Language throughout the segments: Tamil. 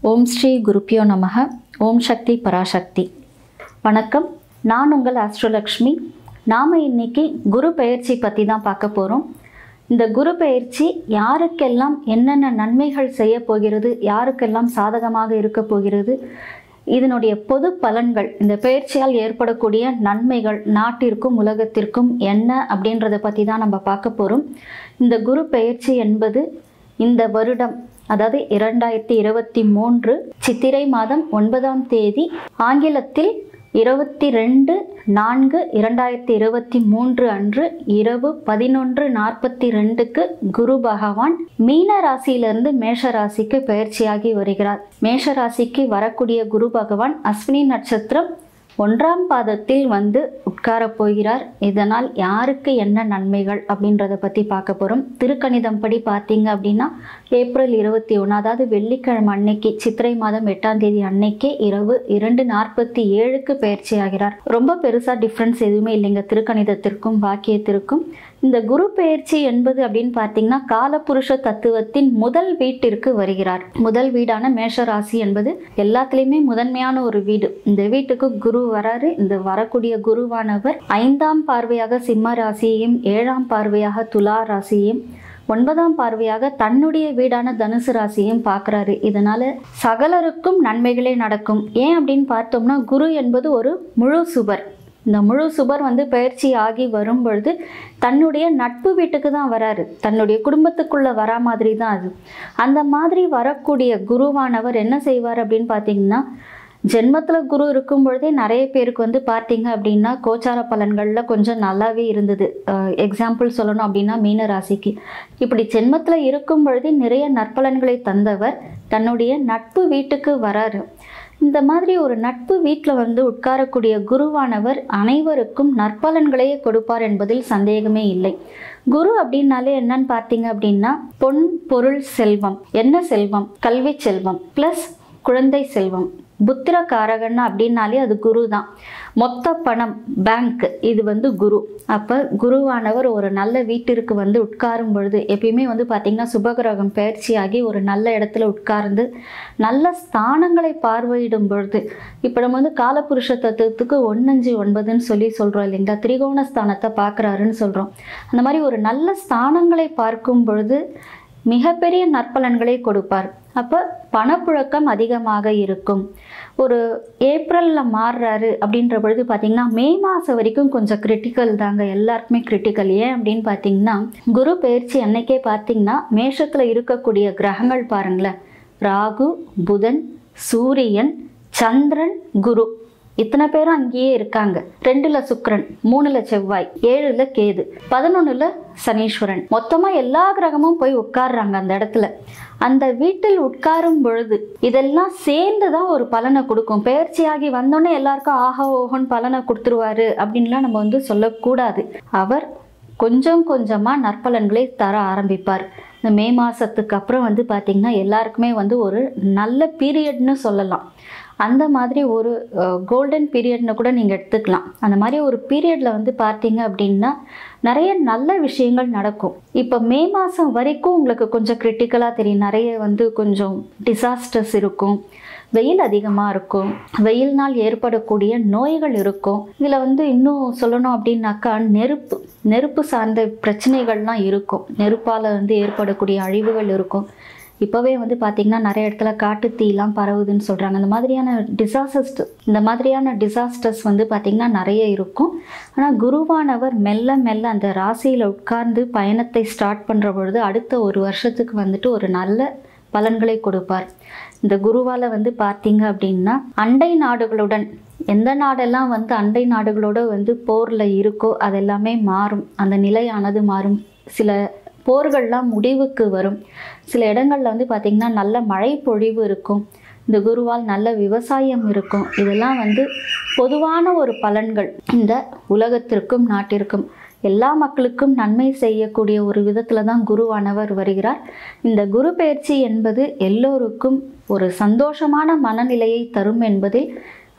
ஓம் ஸ்ரீ குருப்பியோ நமக ஓம் சக்தி பராசக்தி வணக்கம் நான் உங்கள் ஆஸ்ட்ரோலக்ஷ்மி நாம் இன்னைக்கு குரு பெயர்ச்சி பற்றி தான் பார்க்க போகிறோம் இந்த குரு பெயர்ச்சி யாருக்கெல்லாம் என்னென்ன நன்மைகள் செய்ய போகிறது யாருக்கெல்லாம் சாதகமாக இருக்க போகிறது இதனுடைய பொது பலன்கள் இந்த பெயர்ச்சியால் ஏற்படக்கூடிய நன்மைகள் நாட்டிற்கும் உலகத்திற்கும் என்ன அப்படின்றத பற்றி தான் நம்ம பார்க்க போகிறோம் இந்த குரு பெயர்ச்சி என்பது இந்த வருடம் அதாவது இரண்டாயிரத்தி இருபத்தி மூன்று சித்திரை மாதம் ஒன்பதாம் தேதி ஆங்கிலத்தில் இருபத்தி ரெண்டு நான்கு இரண்டாயிரத்தி இருபத்தி மூன்று அன்று இரவு பதினொன்று நாற்பத்தி ரெண்டுக்கு குரு பகவான் மீன ராசியிலிருந்து மேஷ ராசிக்கு பயிற்சியாகி வருகிறார் மேஷ ராசிக்கு வரக்கூடிய குரு பகவான் அஸ்வினி நட்சத்திரம் ஒன்றாம் பாதத்தில் வந்து உட்கார போகிறார் இதனால் யாருக்கு என்ன நன்மைகள் அப்படின்றத பற்றி பார்க்க போகிறோம் திருக்கணிதம் படி பார்த்தீங்க அப்படின்னா ஏப்ரல் இருபத்தி ஒன்று அதாவது வெள்ளிக்கிழமை அன்னைக்கு சித்திரை மாதம் எட்டாம் தேதி அன்னைக்கே இரவு இரண்டு நாற்பத்தி ஏழுக்கு பயிற்சி ஆகிறார் ரொம்ப பெருசாக டிஃப்ரென்ஸ் எதுவுமே இல்லைங்க திருக்கணிதத்திற்கும் வாக்கியத்திற்கும் இந்த குரு பெயர்ச்சி என்பது அப்படின்னு பார்த்தீங்கன்னா காலபுருஷ தத்துவத்தின் முதல் வீட்டிற்கு வருகிறார் முதல் வீடான மேஷ ராசி என்பது எல்லாத்துலேயுமே முதன்மையான ஒரு வீடு இந்த வீட்டுக்கு குரு வராரு இந்த வரக்கூடிய குருவானவர் ஐந்தாம் பார்வையாக சிம்ம ராசியையும் ஏழாம் பார்வையாக துலா ராசியையும் ஒன்பதாம் பார்வையாக தன்னுடைய வீடான தனுசு ராசியையும் பார்க்குறாரு இதனால சகலருக்கும் நன்மைகளே நடக்கும் ஏன் அப்படின்னு பார்த்தோம்னா குரு என்பது ஒரு முழு சுபர் இந்த முழு சுபர் வந்து பயிற்சி ஆகி வரும் பொழுது தன்னுடைய நட்பு வீட்டுக்கு தான் வராரு தன்னுடைய குடும்பத்துக்குள்ளே வரா மாதிரி தான் அது அந்த மாதிரி வரக்கூடிய குருவானவர் என்ன செய்வார் அப்படின்னு பார்த்தீங்கன்னா ஜென்மத்தில் குரு இருக்கும் பொழுதே நிறைய பேருக்கு வந்து பார்த்தீங்க அப்படின்னா கோச்சார பலன்களில் கொஞ்சம் நல்லாவே இருந்தது எக்ஸாம்பிள் சொல்லணும் அப்படின்னா மீன ராசிக்கு இப்படி ஜென்மத்தில் இருக்கும் பொழுதே நிறைய நற்பலன்களை தந்தவர் தன்னுடைய நட்பு வீட்டுக்கு வராரு இந்த மாதிரி ஒரு நட்பு வீட்டில் வந்து உட்காரக்கூடிய குருவானவர் அனைவருக்கும் நற்பலன்களையே கொடுப்பார் என்பதில் சந்தேகமே இல்லை குரு அப்படின்னாலே என்னன்னு பார்த்தீங்க அப்படின்னா பொன் பொருள் செல்வம் என்ன செல்வம் கல்வி செல்வம் ப்ளஸ் குழந்தை செல்வம் புத்திர காரகன் அப்படின்னாலே அது குரு தான் மொத்த பணம் பேங்க் இது வந்து குரு அப்போ குருவானவர் ஒரு நல்ல வீட்டிற்கு வந்து உட்காரும் பொழுது எப்பயுமே வந்து பார்த்திங்கன்னா சுபகிரகம் பயிற்சியாகி ஒரு நல்ல இடத்துல உட்கார்ந்து நல்ல ஸ்தானங்களை பார்வையிடும் பொழுது இப்போ நம்ம வந்து காலபுருஷ தத்துவத்துக்கு ஒன்னஞ்சு ஒன்பதுன்னு சொல்லி சொல்கிறோம் இல்லைங்களா திரிகோண ஸ்தானத்தை பார்க்குறாருன்னு சொல்கிறோம் அந்த மாதிரி ஒரு நல்ல ஸ்தானங்களை பார்க்கும் பொழுது மிகப்பெரிய நற்பலன்களை கொடுப்பார் அப்போ பணப்புழக்கம் அதிகமாக இருக்கும் ஒரு ஏப்ரலில் மாறுறாரு அப்படின்ற பொழுது பார்த்திங்கன்னா மே மாதம் வரைக்கும் கொஞ்சம் கிரிட்டிக்கல் தாங்க எல்லாருக்குமே கிரிட்டிக்கல் ஏன் அப்படின்னு பார்த்தீங்கன்னா குரு பயிற்சி அன்னைக்கே பார்த்தீங்கன்னா மேஷத்தில் இருக்கக்கூடிய கிரகங்கள் பாருங்களேன் ராகு புதன் சூரியன் சந்திரன் குரு இத்தனை பேரும் அங்கேயே இருக்காங்க ரெண்டுல சுக்கரன் மூணுல செவ்வாய் ஏழுல கேது பதினொன்னுல சனீஸ்வரன் மொத்தமா எல்லா கிரகமும் போய் உட்கார்றாங்க அந்த இடத்துல அந்த வீட்டில் உட்காரும் பொழுது இதெல்லாம் சேர்ந்து தான் ஒரு பலனை கொடுக்கும் பயிற்சியாகி வந்தோடனே எல்லாருக்கும் ஆஹா ஓஹோன்னு பலனை கொடுத்துருவாரு அப்படின்லாம் நம்ம வந்து சொல்லக்கூடாது அவர் கொஞ்சம் கொஞ்சமாக நற்பலன்களை தர ஆரம்பிப்பார் இந்த மே மாதத்துக்கு அப்புறம் வந்து பார்த்திங்கன்னா எல்லாருக்குமே வந்து ஒரு நல்ல பீரியட்னு சொல்லலாம் அந்த மாதிரி ஒரு கோல்டன் பீரியட்னு கூட நீங்கள் எடுத்துக்கலாம் அந்த மாதிரி ஒரு பீரியடில் வந்து பார்த்தீங்க அப்படின்னா நிறைய நல்ல விஷயங்கள் நடக்கும் இப்போ மே மாதம் வரைக்கும் உங்களுக்கு கொஞ்சம் கிரிட்டிக்கலாக தெரியும் நிறைய வந்து கொஞ்சம் டிசாஸ்டர்ஸ் இருக்கும் வெயில் அதிகமாக இருக்கும் வெயில்னால் ஏற்படக்கூடிய நோய்கள் இருக்கும் இதில் வந்து இன்னும் சொல்லணும் அப்படின்னாக்கா நெருப்பு நெருப்பு சார்ந்த பிரச்சனைகள்லாம் இருக்கும் நெருப்பால் வந்து ஏற்படக்கூடிய அழிவுகள் இருக்கும் இப்போவே வந்து பார்த்திங்கன்னா நிறைய இடத்துல காட்டு தீலாம் பரவுதுன்னு சொல்கிறாங்க அந்த மாதிரியான டிசாஸ்டர்ஸ் இந்த மாதிரியான டிசாஸ்டர்ஸ் வந்து பார்த்திங்கன்னா நிறைய இருக்கும் ஆனால் குருவானவர் மெல்ல மெல்ல அந்த ராசியில் உட்கார்ந்து பயணத்தை ஸ்டார்ட் பண்ணுற பொழுது அடுத்த ஒரு வருஷத்துக்கு வந்துட்டு ஒரு நல்ல பலன்களை கொடுப்பார் இந்த குருவால் வந்து பார்த்தீங்க அப்படின்னா அண்டை நாடுகளுடன் எந்த நாடெல்லாம் வந்து அண்டை நாடுகளோட வந்து போரில் இருக்கோ அதெல்லாமே மாறும் அந்த நிலையானது மாறும் சில போர்கள்லாம் முடிவுக்கு வரும் சில இடங்களில் வந்து பார்த்திங்கன்னா நல்ல மழை பொழிவு இருக்கும் இந்த குருவால் நல்ல விவசாயம் இருக்கும் இதெல்லாம் வந்து பொதுவான ஒரு பலன்கள் இந்த உலகத்திற்கும் நாட்டிற்கும் எல்லா மக்களுக்கும் நன்மை செய்யக்கூடிய ஒரு விதத்தில் தான் குருவானவர் வருகிறார் இந்த குரு பயிற்சி என்பது எல்லோருக்கும் ஒரு சந்தோஷமான மனநிலையை தரும் என்பதில்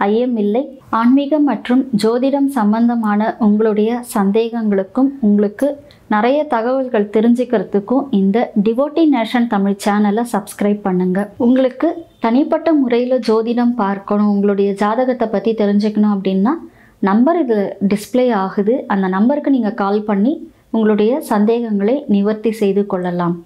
ஐயம் இல்லை ஆன்மீகம் மற்றும் ஜோதிடம் சம்பந்தமான உங்களுடைய சந்தேகங்களுக்கும் உங்களுக்கு நிறைய தகவல்கள் தெரிஞ்சுக்கிறதுக்கும் இந்த டிவோட்டி நேஷன் தமிழ் சேனலை சப்ஸ்கிரைப் பண்ணுங்க உங்களுக்கு தனிப்பட்ட முறையில் ஜோதிடம் பார்க்கணும் உங்களுடைய ஜாதகத்தை பற்றி தெரிஞ்சுக்கணும் அப்படின்னா நம்பர் இதில் டிஸ்ப்ளே ஆகுது அந்த நம்பருக்கு நீங்கள் கால் பண்ணி உங்களுடைய சந்தேகங்களை நிவர்த்தி செய்து கொள்ளலாம்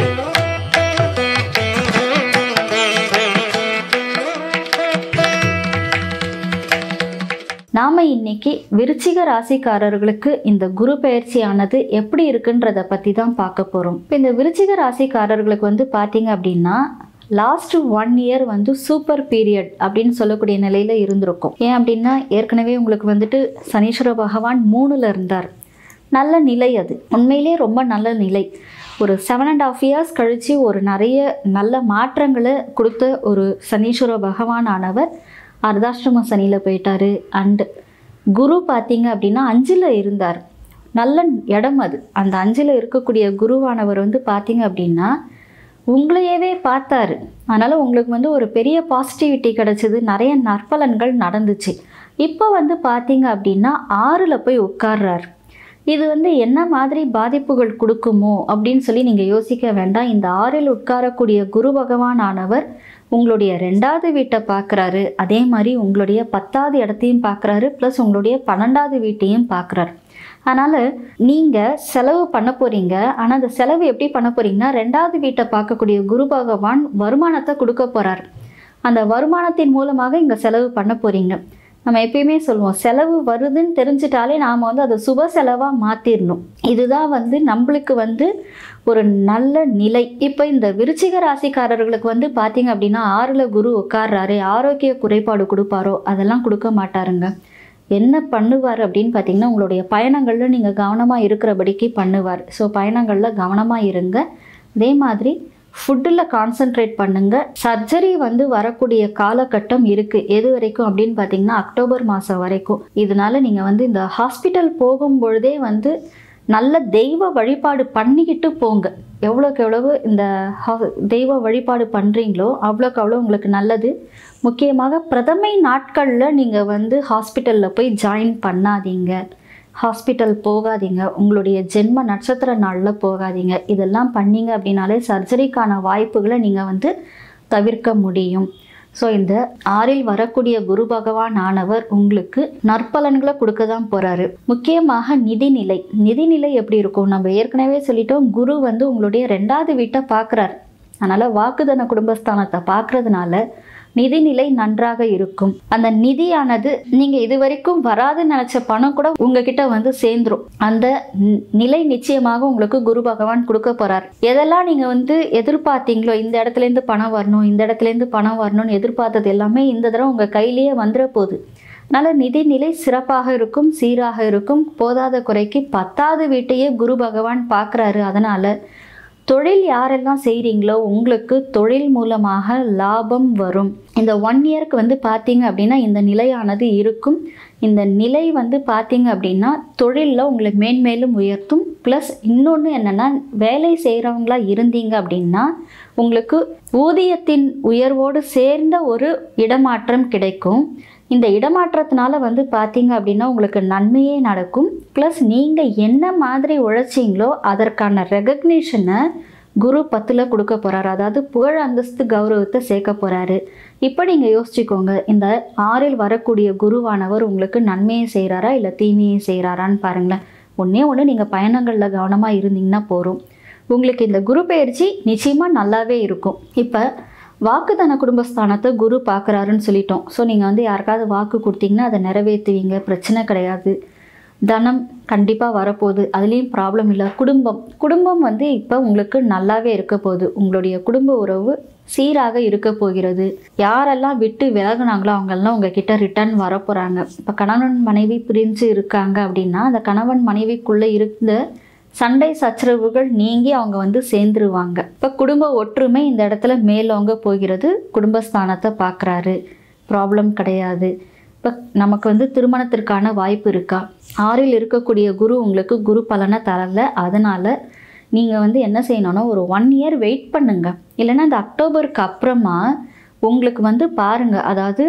நாம இன்னைக்கு விருச்சிக ராசிக்காரர்களுக்கு இந்த குரு பயிற்சியானது எப்படி இருக்குன்றத பற்றி தான் பார்க்க போகிறோம் இப்போ இந்த விருச்சிக ராசிக்காரர்களுக்கு வந்து பார்த்தீங்க அப்படின்னா லாஸ்ட் ஒன் இயர் வந்து சூப்பர் பீரியட் அப்படின்னு சொல்லக்கூடிய நிலையில் இருந்திருக்கும் ஏன் அப்படின்னா ஏற்கனவே உங்களுக்கு வந்துட்டு சனீஸ்வர பகவான் மூணில் இருந்தார் நல்ல நிலை அது உண்மையிலே ரொம்ப நல்ல நிலை ஒரு செவன் அண்ட் ஆஃப் இயர்ஸ் கழித்து ஒரு நிறைய நல்ல மாற்றங்களை கொடுத்த ஒரு சனீஸ்வர பகவான் ஆனவர் அர்தாஷ்டம சனியில் போயிட்டாரு அண்டு குரு பார்த்தீங்க அப்படின்னா அஞ்சில் இருந்தார் நல்ல இடம் அது அந்த அஞ்சில் இருக்கக்கூடிய குருவானவர் வந்து பார்த்தீங்க அப்படின்னா உங்களையவே பார்த்தாரு அதனால் உங்களுக்கு வந்து ஒரு பெரிய பாசிட்டிவிட்டி கிடச்சிது நிறைய நற்பலன்கள் நடந்துச்சு இப்போ வந்து பார்த்தீங்க அப்படின்னா ஆறில் போய் உட்கார்றார் இது வந்து என்ன மாதிரி பாதிப்புகள் கொடுக்குமோ அப்படின்னு சொல்லி நீங்கள் யோசிக்க வேண்டாம் இந்த ஆறில் உட்காரக்கூடிய குரு பகவான் ஆனவர் உங்களுடைய ரெண்டாவது வீட்டை பார்க்குறாரு அதே மாதிரி உங்களுடைய பத்தாவது இடத்தையும் பார்க்குறாரு ப்ளஸ் உங்களுடைய பன்னெண்டாவது வீட்டையும் பார்க்குறாரு அதனால் நீங்கள் செலவு பண்ண போகிறீங்க ஆனால் அந்த செலவு எப்படி பண்ண போகிறீங்கன்னா ரெண்டாவது வீட்டை பார்க்கக்கூடிய குரு பகவான் வருமானத்தை கொடுக்க போகிறார் அந்த வருமானத்தின் மூலமாக இங்கே செலவு பண்ண போகிறீங்க நம்ம எப்பயுமே சொல்லுவோம் செலவு வருதுன்னு தெரிஞ்சிட்டாலே நாம் வந்து அதை சுப செலவாக மாற்றிடணும் இதுதான் வந்து நம்மளுக்கு வந்து ஒரு நல்ல நிலை இப்போ இந்த விருச்சிக ராசிக்காரர்களுக்கு வந்து பார்த்தீங்க அப்படின்னா ஆறில் குரு உட்கார்றாரு ஆரோக்கிய குறைபாடு கொடுப்பாரோ அதெல்லாம் கொடுக்க மாட்டாருங்க என்ன பண்ணுவார் அப்படின்னு பார்த்தீங்கன்னா உங்களுடைய பயணங்களில் நீங்கள் கவனமாக இருக்கிறபடிக்கு பண்ணுவார் ஸோ பயணங்களில் கவனமாக இருங்க அதே மாதிரி ஃபுட்டில் கான்சென்ட்ரேட் பண்ணுங்க சர்ஜரி வந்து வரக்கூடிய காலகட்டம் இருக்குது எது வரைக்கும் அப்படின்னு பார்த்தீங்கன்னா அக்டோபர் மாதம் வரைக்கும் இதனால நீங்கள் வந்து இந்த ஹாஸ்பிட்டல் போகும் பொழுதே வந்து நல்ல தெய்வ வழிபாடு பண்ணிக்கிட்டு போங்க எவ்வளோக்கு எவ்வளவு இந்த ஹா- தெய்வ வழிபாடு பண்ணுறீங்களோ அவ்வளோக்கு அவ்வளோ உங்களுக்கு நல்லது முக்கியமாக பிரதமை நாட்களில் நீங்கள் வந்து ஹாஸ்பிட்டலில் போய் ஜாயின் பண்ணாதீங்க ஹாஸ்பிட்டல் போகாதீங்க உங்களுடைய ஜென்ம நட்சத்திர நாளில் போகாதீங்க இதெல்லாம் பண்ணீங்க அப்படின்னாலே சர்ஜரிக்கான வாய்ப்புகளை நீங்கள் வந்து தவிர்க்க முடியும் ஸோ இந்த ஆறில் வரக்கூடிய குரு பகவான் ஆனவர் உங்களுக்கு நற்பலன்களை கொடுக்க தான் போகிறாரு முக்கியமாக நிதிநிலை நிதிநிலை எப்படி இருக்கும் நம்ம ஏற்கனவே சொல்லிட்டோம் குரு வந்து உங்களுடைய ரெண்டாவது வீட்டை பார்க்குறாரு அதனால் வாக்குதன குடும்பஸ்தானத்தை பார்க்கறதுனால நிதிநிலை நன்றாக இருக்கும் அந்த நிதியானது நீங்கள் இது வரைக்கும் வராதுன்னு நினச்ச பணம் கூட உங்ககிட்ட வந்து சேர்ந்துரும் அந்த நி- நிலை நிச்சயமாக உங்களுக்கு குரு பகவான் கொடுக்க போறார் எதெல்லாம் நீங்கள் வந்து எதிர்பார்த்தீங்களோ இந்த இடத்துலேருந்து பணம் வரணும் இந்த இடத்துலேருந்து பணம் வரணும்னு எதிர்பார்த்தது எல்லாமே இந்த தடவை உங்கள் கையிலேயே வந்துட போகுது அதனால நிதிநிலை சிறப்பாக இருக்கும் சீராக இருக்கும் போதாத குறைக்கு பத்தாவது வீட்டையே குரு பகவான் பார்க்குறாரு அதனால தொழில் யாரெல்லாம் செய்கிறீங்களோ உங்களுக்கு தொழில் மூலமாக லாபம் வரும் இந்த ஒன் இயருக்கு வந்து பார்த்தீங்க அப்படின்னா இந்த நிலையானது இருக்கும் இந்த நிலை வந்து பார்த்தீங்க அப்படின்னா தொழிலில் உங்களை மேன்மேலும் உயர்த்தும் ப்ளஸ் இன்னொன்று என்னென்னா வேலை செய்கிறவங்களா இருந்தீங்க அப்படின்னா உங்களுக்கு ஊதியத்தின் உயர்வோடு சேர்ந்த ஒரு இடமாற்றம் கிடைக்கும் இந்த இடமாற்றத்தினால வந்து பார்த்தீங்க அப்படின்னா உங்களுக்கு நன்மையே நடக்கும் ப்ளஸ் நீங்கள் என்ன மாதிரி உழைச்சிங்களோ அதற்கான ரெகக்னிஷனை குரு பத்தில் கொடுக்க போகிறாரு அதாவது புகழ் அந்தஸ்து கௌரவத்தை சேர்க்க போகிறாரு இப்போ நீங்கள் யோசிச்சுக்கோங்க இந்த ஆறில் வரக்கூடிய குருவானவர் உங்களுக்கு நன்மையை செய்கிறாரா இல்லை தீமையை செய்கிறாரான்னு பாருங்களேன் ஒன்றே ஒன்று நீங்கள் பயணங்களில் கவனமாக இருந்தீங்கன்னா போதும் உங்களுக்கு இந்த குரு பயிற்சி நிச்சயமாக நல்லாவே இருக்கும் இப்போ வாக்குதான குடும்பஸ்தானத்தை குரு பார்க்குறாருன்னு சொல்லிட்டோம் ஸோ நீங்கள் வந்து யாருக்காவது வாக்கு கொடுத்தீங்கன்னா அதை நிறைவேற்றுவீங்க பிரச்சனை கிடையாது தனம் கண்டிப்பாக வரப்போகுது அதுலேயும் ப்ராப்ளம் இல்லை குடும்பம் குடும்பம் வந்து இப்போ உங்களுக்கு நல்லாவே இருக்க போகுது உங்களுடைய குடும்ப உறவு சீராக இருக்க போகிறது யாரெல்லாம் விட்டு விலகுனாங்களோ அவங்கெல்லாம் உங்ககிட்ட ரிட்டர்ன் வரப்போகிறாங்க இப்போ கணவன் மனைவி பிரிஞ்சு இருக்காங்க அப்படின்னா அந்த கணவன் மனைவிக்குள்ளே இருந்த சண்டை சச்சரவுகள் நீங்கி அவங்க வந்து சேர்ந்துருவாங்க இப்போ குடும்ப ஒற்றுமை இந்த இடத்துல மேலோங்க போகிறது குடும்பஸ்தானத்தை பார்க்குறாரு ப்ராப்ளம் கிடையாது இப்போ நமக்கு வந்து திருமணத்திற்கான வாய்ப்பு இருக்கா ஆறில் இருக்கக்கூடிய குரு உங்களுக்கு குரு பலனை தரல அதனால் நீங்கள் வந்து என்ன செய்யணும்னா ஒரு ஒன் இயர் வெயிட் பண்ணுங்க இல்லைன்னா இந்த அக்டோபருக்கு அப்புறமா உங்களுக்கு வந்து பாருங்கள் அதாவது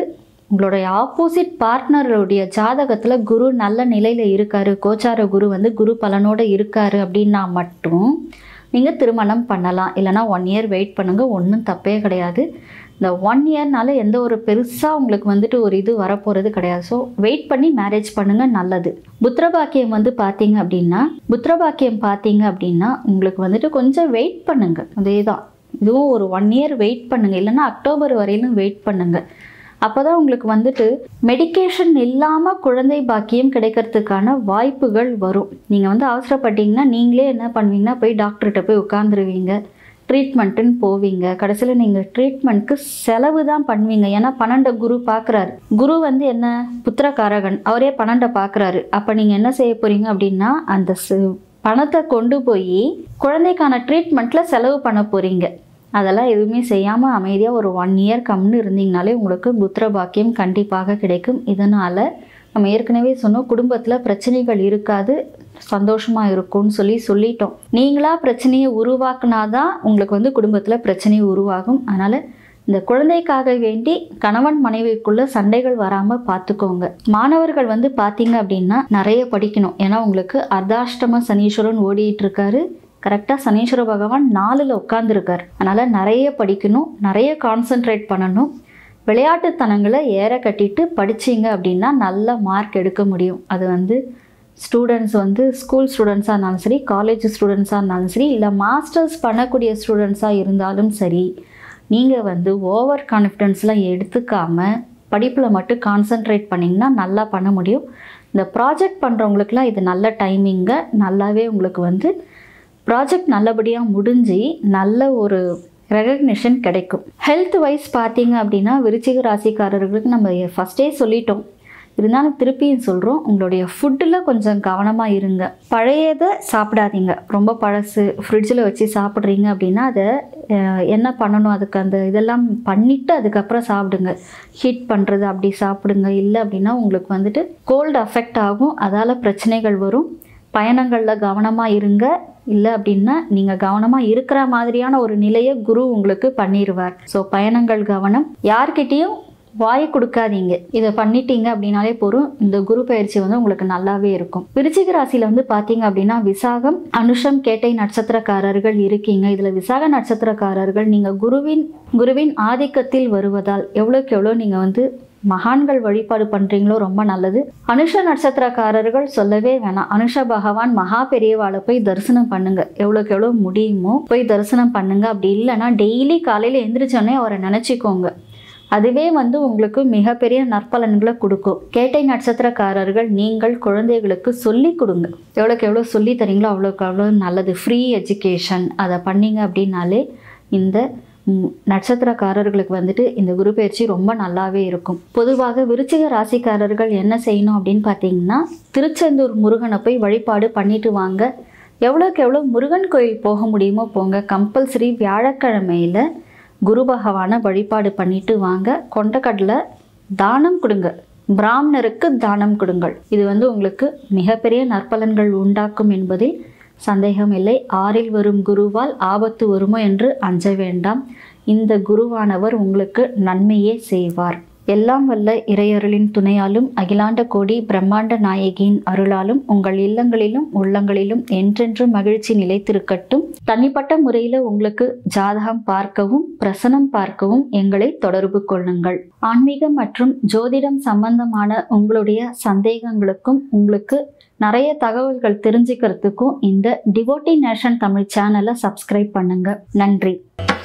உங்களுடைய ஆப்போசிட் பார்ட்னருடைய ஜாதகத்தில் குரு நல்ல நிலையில் இருக்காரு கோச்சார குரு வந்து குரு பலனோட இருக்காரு அப்படின்னா மட்டும் நீங்கள் திருமணம் பண்ணலாம் இல்லைனா ஒன் இயர் வெயிட் பண்ணுங்கள் ஒன்றும் தப்பே கிடையாது இந்த ஒன் இயர்னால எந்த ஒரு பெருசாக உங்களுக்கு வந்துட்டு ஒரு இது வரப்போகிறது கிடையாது ஸோ வெயிட் பண்ணி மேரேஜ் பண்ணுங்கள் நல்லது புத்திரபாக்கியம் வந்து பார்த்தீங்க அப்படின்னா புத்திரபாக்கியம் பார்த்தீங்க அப்படின்னா உங்களுக்கு வந்துட்டு கொஞ்சம் வெயிட் பண்ணுங்கள் அதே தான் இதுவும் ஒரு ஒன் இயர் வெயிட் பண்ணுங்கள் இல்லைன்னா அக்டோபர் வரையிலும் வெயிட் பண்ணுங்கள் அப்போ தான் உங்களுக்கு வந்துட்டு மெடிகேஷன் இல்லாமல் குழந்தை பாக்கியம் கிடைக்கிறதுக்கான வாய்ப்புகள் வரும் நீங்கள் வந்து அவசரப்பட்டீங்கன்னா நீங்களே என்ன பண்ணுவீங்கன்னா போய் டாக்டர்கிட்ட போய் உட்காந்துருவீங்க ட்ரீட்மெண்ட்டுன்னு போவீங்க கடைசியில் நீங்கள் ட்ரீட்மெண்ட்க்கு செலவு தான் பண்ணுவீங்க ஏன்னா பன்னெண்டை குரு பார்க்குறாரு குரு வந்து என்ன புத்திரகாரகன் அவரே பன்னெண்டை பார்க்குறாரு அப்போ நீங்கள் என்ன செய்ய போகிறீங்க அப்படின்னா அந்த ச- பணத்தை கொண்டு போய் குழந்தைக்கான ட்ரீட்மெண்ட்டில் செலவு பண்ண போகிறீங்க அதெல்லாம் எதுவுமே செய்யாமல் அமைதியாக ஒரு ஒன் இயர் கம்னு இருந்தீங்கனாலே உங்களுக்கு புத்திர பாக்கியம் கண்டிப்பாக கிடைக்கும் இதனால் நம்ம ஏற்கனவே சொன்னோம் குடும்பத்தில் பிரச்சனைகள் இருக்காது சந்தோஷமாக இருக்கும்னு சொல்லி சொல்லிட்டோம் நீங்களா பிரச்சனையை உருவாக்குனாதான் உங்களுக்கு வந்து குடும்பத்தில் பிரச்சனை உருவாகும் அதனால் இந்த குழந்தைக்காக வேண்டி கணவன் மனைவிக்குள்ள சண்டைகள் வராமல் பார்த்துக்கோங்க மாணவர்கள் வந்து பார்த்தீங்க அப்படின்னா நிறைய படிக்கணும் ஏன்னா உங்களுக்கு அர்த்தாஷ்டம சனீஸ்வரன் ஓடிட்டு இருக்காரு கரெக்டாக சனீஸ்வர பகவான் நாலில் உட்காந்துருக்கார் அதனால் நிறைய படிக்கணும் நிறைய கான்சென்ட்ரேட் பண்ணணும் விளையாட்டுத்தனங்களை ஏற கட்டிட்டு படிச்சீங்க அப்படின்னா நல்ல மார்க் எடுக்க முடியும் அது வந்து ஸ்டூடெண்ட்ஸ் வந்து ஸ்கூல் ஸ்டூடெண்ட்ஸாக இருந்தாலும் சரி காலேஜ் ஸ்டூடெண்ட்ஸாக இருந்தாலும் சரி இல்லை மாஸ்டர்ஸ் பண்ணக்கூடிய ஸ்டூடெண்ட்ஸாக இருந்தாலும் சரி நீங்கள் வந்து ஓவர் கான்ஃபிடென்ஸ்லாம் எடுத்துக்காம படிப்பில் மட்டும் கான்சென்ட்ரேட் பண்ணிங்கன்னா நல்லா பண்ண முடியும் இந்த ப்ராஜெக்ட் பண்ணுறவங்களுக்குலாம் இது நல்ல டைமிங்க நல்லாவே உங்களுக்கு வந்து ப்ராஜெக்ட் நல்லபடியாக முடிஞ்சு நல்ல ஒரு ரெகக்னிஷன் கிடைக்கும் ஹெல்த் வைஸ் பார்த்தீங்க அப்படின்னா விருச்சிக ராசிக்காரர்களுக்கு நம்ம ஃபஸ்ட்டே சொல்லிட்டோம் இருந்தாலும் திருப்பியும் சொல்கிறோம் உங்களுடைய ஃபுட்டில் கொஞ்சம் கவனமாக இருங்க பழையதை சாப்பிடாதீங்க ரொம்ப பழசு ஃப்ரிட்ஜில் வச்சு சாப்பிட்றீங்க அப்படின்னா அதை அஹ், என்ன பண்ணணும் அதுக்கு அந்த இதெல்லாம் பண்ணிவிட்டு அதுக்கப்புறம் சாப்பிடுங்க ஹீட் பண்ணுறது அப்படி சாப்பிடுங்க இல்லை அப்படின்னா உங்களுக்கு வந்துட்டு கோல்டு அஃபெக்ட் ஆகும் அதால் பிரச்சனைகள் வரும் பயணங்களில் கவனமாக இருங்க இல்லை அப்படின்னா நீங்கள் கவனமாக இருக்கிற மாதிரியான ஒரு நிலையை குரு உங்களுக்கு பண்ணிடுவார் ஸோ பயணங்கள் கவனம் யார்கிட்டேயும் வாயை கொடுக்காதீங்க இதை பண்ணிட்டீங்க அப்படின்னாலே போதும் இந்த குரு பயிற்சி வந்து உங்களுக்கு நல்லாவே இருக்கும் விருச்சிக ராசியில வந்து பார்த்தீங்க அப்படின்னா விசாகம் அனுஷம் கேட்டை நட்சத்திரக்காரர்கள் இருக்கீங்க இதில் விசாக நட்சத்திரக்காரர்கள் நீங்கள் குருவின் குருவின் ஆதிக்கத்தில் வருவதால் எவ்வளோக்கு எவ்வளோ நீங்கள் வந்து மகான்கள் வழிபாடு பண்றீங்களோ ரொம்ப நல்லது அனுஷ நட்சத்திரக்காரர்கள் சொல்லவே வேணாம் அனுஷ பகவான் மகா பெரியவாளை போய் தரிசனம் பண்ணுங்க எவ்வளோக்கு எவ்வளோ முடியுமோ போய் தரிசனம் பண்ணுங்க அப்படி இல்லைன்னா டெய்லி காலையில் எந்திரிச்சோடனே அவரை நினச்சிக்கோங்க அதுவே வந்து உங்களுக்கு மிகப்பெரிய நற்பலன்களை கொடுக்கும் கேட்டை நட்சத்திரக்காரர்கள் நீங்கள் குழந்தைகளுக்கு சொல்லி கொடுங்க எவ்வளோக்கு எவ்வளோ சொல்லி தரீங்களோ அவ்வளோக்கு அவ்வளோ நல்லது ஃப்ரீ எஜுகேஷன் அதை பண்ணீங்க அப்படின்னாலே இந்த ம், நட்சத்திரக்காரர்களுக்கு வந்துட்டு இந்த குரு பயிற்சி ரொம்ப நல்லாவே இருக்கும் பொதுவாக விருச்சிக ராசிக்காரர்கள் என்ன செய்யணும் அப்படின்னு பார்த்தீங்கன்னா திருச்செந்தூர் முருகனை போய் வழிபாடு பண்ணிட்டு வாங்க எவ்வளோக்கு எவ்வளோ முருகன் கோயில் போக முடியுமோ போங்க கம்பல்சரி வியாழக்கிழமையில் குரு பகவானை வழிபாடு பண்ணிட்டு வாங்க கொண்டக்கடலை தானம் கொடுங்க பிராமணருக்கு தானம் கொடுங்கள் இது வந்து உங்களுக்கு மிகப்பெரிய நற்பலன்கள் உண்டாக்கும் என்பதில் சந்தேகம் இல்லை ஆறில் வரும் குருவால் ஆபத்து வருமோ என்று அஞ்ச வேண்டாம் இந்த குருவானவர் உங்களுக்கு நன்மையே செய்வார் எல்லாம் வல்ல இறையருளின் துணையாலும் அகிலாண்ட கோடி பிரம்மாண்ட நாயகியின் அருளாலும் உங்கள் இல்லங்களிலும் உள்ளங்களிலும் என்றென்றும் மகிழ்ச்சி நிலைத்திருக்கட்டும் தனிப்பட்ட முறையில் உங்களுக்கு ஜாதகம் பார்க்கவும் பிரசனம் பார்க்கவும் எங்களை தொடர்பு கொள்ளுங்கள் ஆன்மீகம் மற்றும் ஜோதிடம் சம்பந்தமான உங்களுடைய சந்தேகங்களுக்கும் உங்களுக்கு நிறைய தகவல்கள் தெரிஞ்சுக்கிறதுக்கும் இந்த டிவோட்டி நேஷன் தமிழ் சேனலை சப்ஸ்கிரைப் பண்ணுங்க நன்றி